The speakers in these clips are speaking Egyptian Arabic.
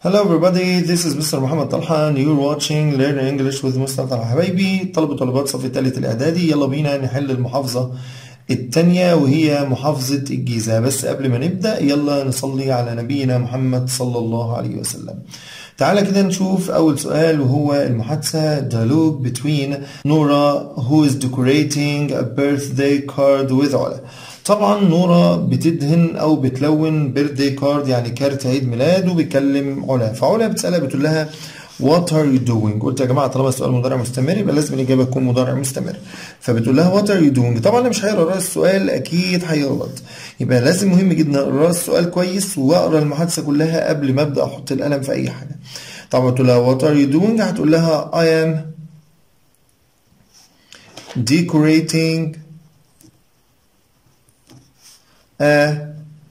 Hello everybody, this is Mr. محمد طلحة and you're watching Learn English with مستر طلحة حبايبي طلبة وطالبات صف الثالث الإعدادي يلا بينا نحل المحافظة التانية وهي محافظة الجيزة بس قبل ما نبدأ يلا نصلي على نبينا محمد صلى الله عليه وسلم تعالى كده نشوف أول سؤال وهو المحادثة dialogue between Nora who is decorating a birthday card with علا طبعا نورا بتدهن او بتلون بيرثدي كارد يعني كارت عيد ميلاد وبيكلم علا فعلا بتسالها بتقول لها وات ار يو دوينج قلت يا جماعه طالما السؤال مضارع مستمر يبقى لازم الاجابه تكون مضارع مستمر فبتقول لها وات ار يو دوينج طبعا انا مش هقرا السؤال اكيد هيغلط يبقى لازم مهم جدا اقرا السؤال كويس واقرا المحادثه كلها قبل ما ابدا احط القلم في اي حاجه طبعا تقول لها وات ار يو دوينج هتقول لها I am decorating a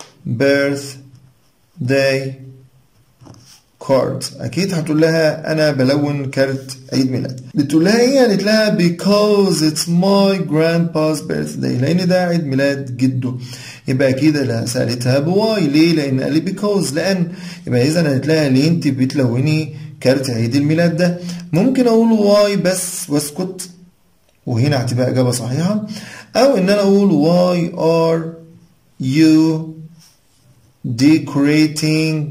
birthday card اكيد هتقول لها انا بلون كارت عيد ميلاد بتقول لها ايه قالت لها because it's my grandpa's birthday لان ده عيد ميلاد جده يبقى اكيد لا سالتها بواي ليه لان قال لي because لان يبقى اذا قالت لها ليه انت بتلوني كارت عيد الميلاد ده ممكن اقول واي بس واسكت وهنا هتبقى اجابه صحيحه او ان انا اقول why are you decorating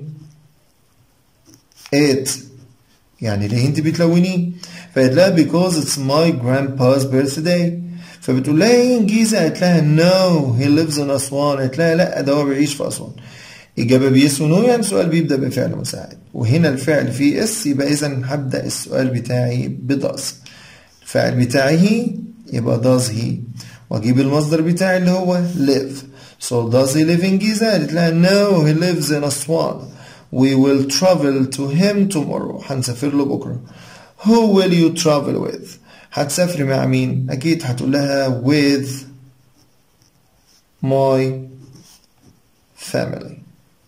it يعني ليه انت بتلونيه فقالت لها because it's my grandpa's birthday فبتقول لها ايه انجيزه قالت لها no he lives in أسوان قالت لها لا ده هو بيعيش في أسوان إجابة بيس ونو يعني سؤال بيبدأ بفعل مساعد وهنا الفعل فيه اس يبقى إذا هبدأ السؤال بتاعي بداس الفاعل بتاعه يبقى does he وأجيب المصدر بتاعي اللي هو live So does he live in Giza? قالت لها no he lives in Aswan We will travel to him tomorrow هنسافر له بكرة Who will you travel with? هتسافري مع مين؟ أكيد هتقول لها with my family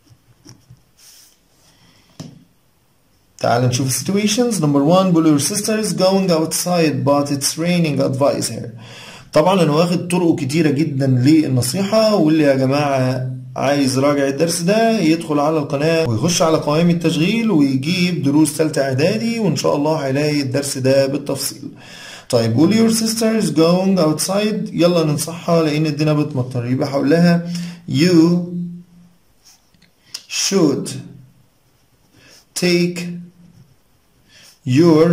تعال نشوف situations number one بقول your sister is going outside but it's raining advise her طبعا انا واخد طرق كتيره جدا للنصيحه واللي يا جماعه عايز راجع الدرس ده يدخل على القناه ويخش على قوائم التشغيل ويجيب دروس ثالثه اعدادي وان شاء الله هيلاقي الدرس ده بالتفصيل طيب قول your sister is going outside يلا ننصحها لان الدنيا بتمطر يبقى هقول لها you should take your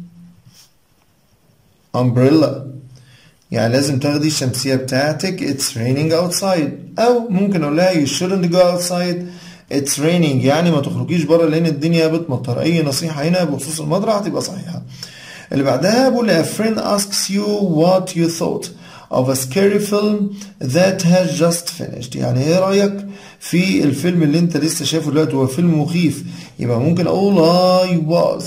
umbrella يعني لازم تاخدي الشمسية بتاعتك it's raining outside أو ممكن أقول لها you shouldn't go outside it's raining يعني ما تخرجيش بره لأن الدنيا بتمطر أي نصيحة هنا بخصوص المطر هتبقى صحيحة اللي بعدها بقول a friend asks you what you thought of a scary film that has just finished يعني ايه رأيك في الفيلم اللي انت لسه شايفه دلوقتي هو فيلم مخيف يبقى ممكن اقول I was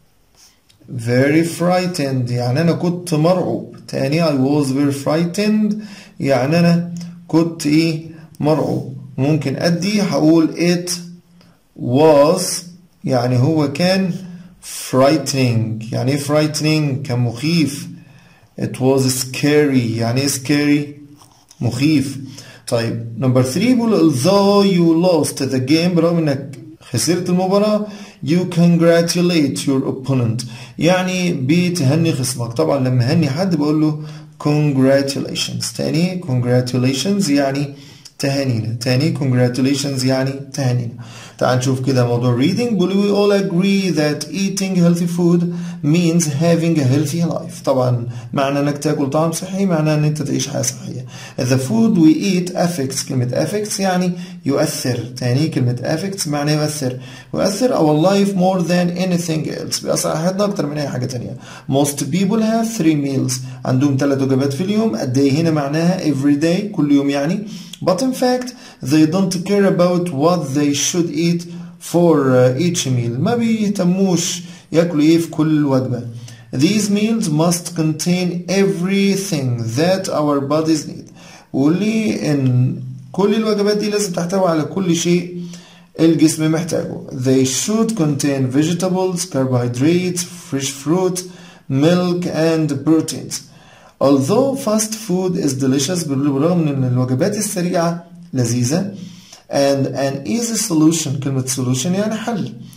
very frightened يعني انا كنت مرعوب تاني I was very frightened يعني انا كنت ايه مرعوب ممكن ادي هقول it was يعني هو كان frightening يعني ايه frightening كان مخيف it was scary يعني ايه scary مخيف طيب نمبر 3 بيقول although you lost the game برغم انك خسرت المباراة you congratulate your opponent يعني بتهني خصمك طبعا لما هني حد بقول له congratulations تاني congratulations يعني تهانينا تاني congratulations يعني تهانينا تعال نشوف كده موضوع reading بيقول we all agree that eating healthy food means having a healthy life طبعا معنى انك تاكل طعام صحي معناه ان انت تعيش حياة صحية the food we eat affects كلمة affects يعني يؤثر تاني كلمة affects معنى يؤثر يؤثر our life more than anything else بيأثر على حياتنا أكتر من أي حاجة تانية most people have three meals عندهم ثلاث وجبات في اليوم قد إيه هنا معناها every day كل يوم يعني but in fact they don't care about what they should eat for each meal ما بيهتموش ياكلوا ايه في كل وجبة these meals must contain everything that our bodies need واللي ان كل الوجبات دي لازم تحتوي على كل شيء الجسم محتاجه they should contain vegetables carbohydrates fresh fruit milk and proteins although fast food is delicious بالرغم من ان الوجبات السريعة لذيذة and an easy solution كلمة solution يعني حل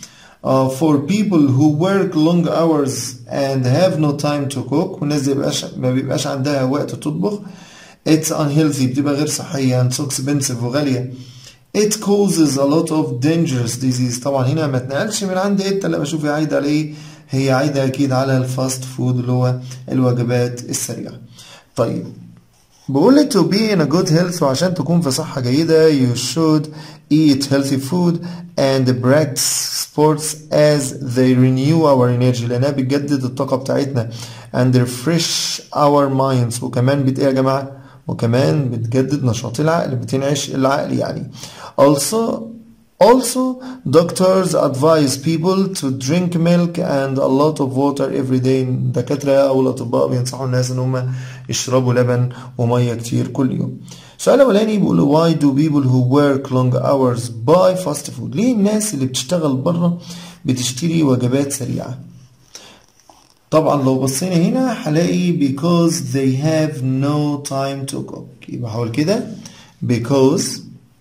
uh, for people who work long hours and have no time to cook والناس دي بيبقاش ما بيبقاش عندها وقت تطبخ it's unhealthy بتبقى غير صحية and so expensive وغالية it causes a lot of dangerous disease طبعا هنا ما اتنقلش من عند it لا بشوف هي عايدة على ايه هي عايدة اكيد على الفاست فود اللي هو الوجبات السريعة طيب بقول لك to be in a good health وعشان تكون في صحة جيدة you should eat healthy food and practice sports as they renew our energy لأنها بتجدد الطاقة بتاعتنا and refresh our minds وكمان بت إيه يا جماعة وكمان بتجدد نشاط العقل بتنعش العقل يعني also Also, doctors advise people to drink milk and a lot of water every day. الدكاترة أو الأطباء بينصحوا الناس إن هم يشربوا لبن ومية كتير كل يوم. السؤال الأولاني بيقول why do people who work long hours buy fast food؟ ليه الناس اللي بتشتغل بره بتشتري وجبات سريعة؟ طبعا لو بصينا هنا هلاقي because they have no time to cook. يبقى هقول كده because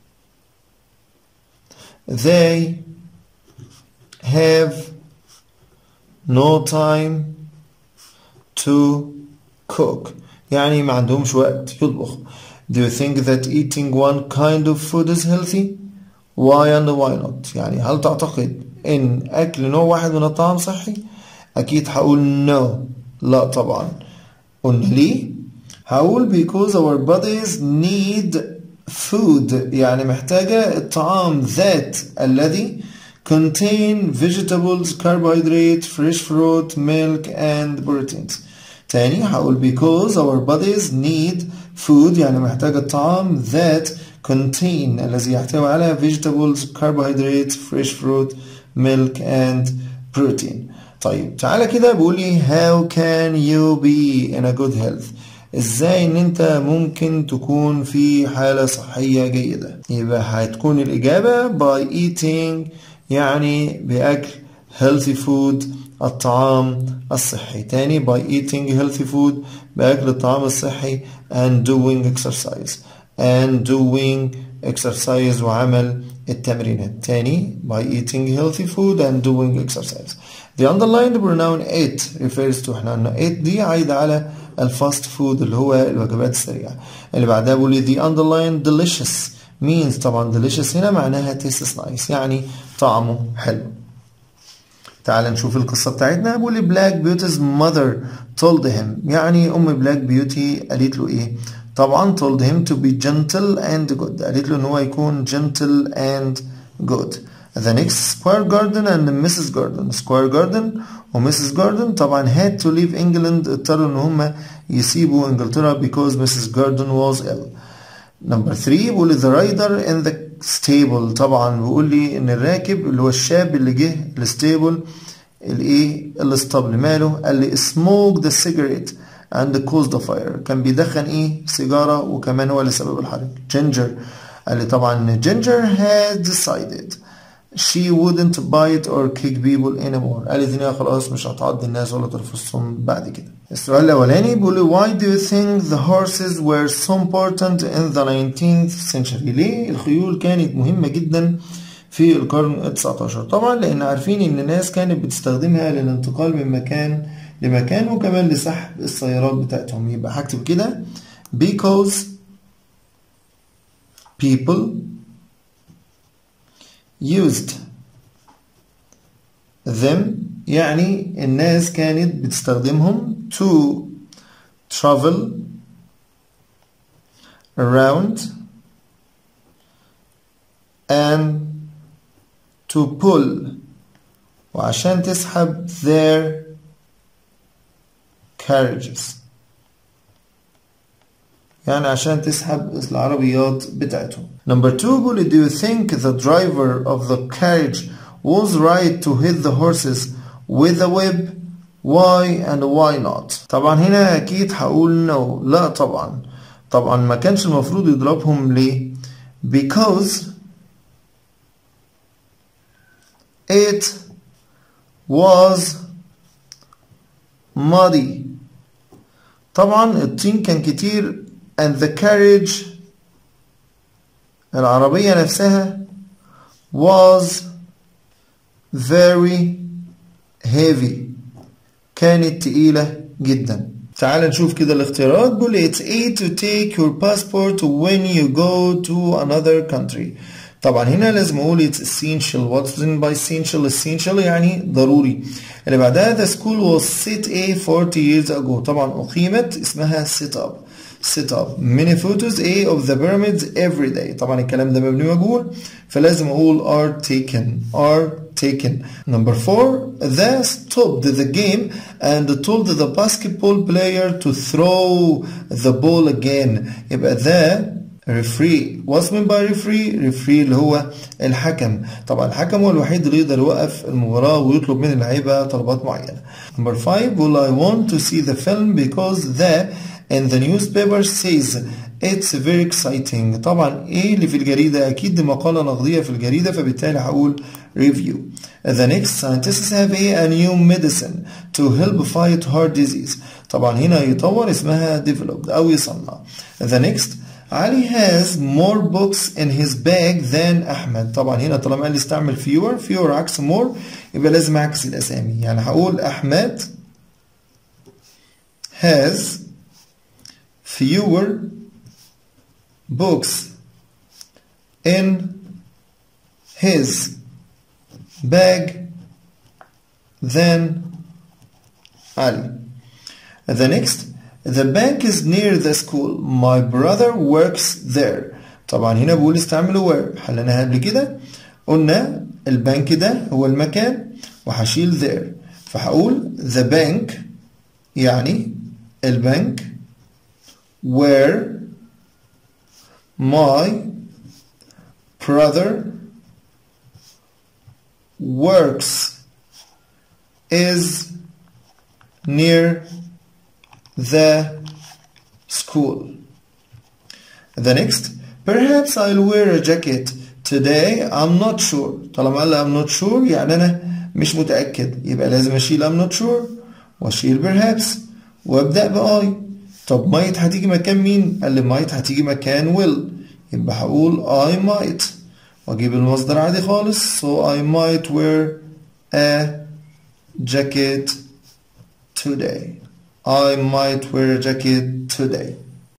they have no time to cook يعني ما عندهمش وقت يطبخ Do you think that eating one kind of food is healthy? Why and why not? يعني هل تعتقد إن أكل نوع واحد من الطعام صحي؟ أكيد هقول no لا طبعا قلنا ليه؟ هقول because our bodies need food يعني محتاجة الطعام ذات الذي contain vegetables, carbohydrate, fresh fruit, milk and proteins تاني هقول because our bodies need food يعني محتاجة الطعام that contain الذي يحتوي على vegetables, carbohydrates, fresh fruit, milk and protein طيب تعالى كده بيقول لي how can you be in a good health ازاي ان انت ممكن تكون في حالة صحية جيدة يبقى هتكون الاجابة by eating يعني باكل healthy food الطعام الصحي تاني by eating healthy food باكل الطعام الصحي and doing exercise and doing exercise وعمل التمرينات تاني by eating healthy food and doing exercise the underlined pronoun it refers to احنا قلنا it دي عايدة على الفاست فود اللي هو الوجبات السريعة اللي بعدها بقول the underlined delicious means طبعا delicious هنا معناها tastes nice يعني طعمه حلو تعال نشوف القصة بتاعتنا بقول بلاك بيوتي's mother told him يعني أم بلاك بيوتي قالت له إيه طبعا told him to be gentle and good قالت له إن هو يكون gentle and good the next square garden and Mrs. Garden square garden ومسز جاردن طبعا had to leave England اضطروا ان هم يسيبوا انجلترا because Mrs. Garden was ill number 3 بيقول the rider in the stable طبعا بيقول لي ان الراكب اللي هو الشاب اللي جه الستيبل الايه الاسطبل ماله قال لي smoke the cigarette and caused the fire كان بيدخن ايه سيجاره وكمان هو اللي سبب الحريق جينجر قال لي طبعا جينجر had decided she wouldn't bite or kick people anymore قالت ان هي خلاص مش هتعض الناس ولا ترفسهم بعد كده السؤال الاولاني بيقول why do you think the horses were so important in the 19th century ليه الخيول كانت مهمة جدا في القرن ال 19 طبعا لان عارفين ان الناس كانت بتستخدمها للانتقال من مكان لمكان وكمان لسحب السيارات بتاعتهم يبقى هكتب كده because people used them يعني الناس كانت بتستخدمهم to travel around and to pull وعشان تسحب their carriages يعني عشان تسحب العربيات بتاعتهم number two بيقول do you think the driver of the carriage was right to hit the horses with a whip why and why not طبعا هنا اكيد هقول no لا طبعا طبعا ما كانش المفروض يضربهم ليه because it was muddy طبعا الطين كان كتير and the carriage العربية نفسها was very heavy كانت تقيلة جدا تعال نشوف كده الاختيارات بيقول it's A to take your passport when you go to another country طبعا هنا لازم اقول it's essential what's meant by essential essential يعني ضروري اللي بعدها the school was set A 40 years ago طبعا اقيمت اسمها set up set up many photos A of the pyramids every day طبعا الكلام ده مبني مجهول فلازم اقول are taken are taken number four they stopped the game and told the basketball player to throw the ball again يبقى the referee what's meant by referee referee اللي هو الحكم طبعا الحكم هو الوحيد اللي يقدر يوقف المباراة ويطلب من اللعيبة طلبات معينة number five will I want to see the film because the in the newspaper says it's very exciting طبعا ايه اللي في الجريدة اكيد دي مقالة نقدية في الجريدة فبالتالي هقول review the next scientists have a new medicine to help fight heart disease طبعا هنا يطور اسمها developed او يصنع the next علي has more books in his bag than أحمد طبعا هنا طالما قال لي استعمل fewer fewer عكس more يبقى لازم أعكس الأسامي يعني هقول أحمد has fewer books in his bag than Ali. The next The bank is near the school. My brother works there. طبعا هنا بقول استعملوا where حلناها قبل كده قلنا البنك ده هو المكان وهشيل there فهقول the bank يعني البنك where my brother works is near the school. The next, perhaps I'll wear a jacket today. I'm not sure. طالما قال I'm not sure يعني أنا مش متأكد يبقى لازم أشيل I'm not sure وأشيل perhaps وأبدأ بأي. طب might هتيجي مكان مين؟ قال لي might هتيجي مكان will يبقى هقول I might وأجيب المصدر عادي خالص so I might wear a jacket today. I might wear a jacket today.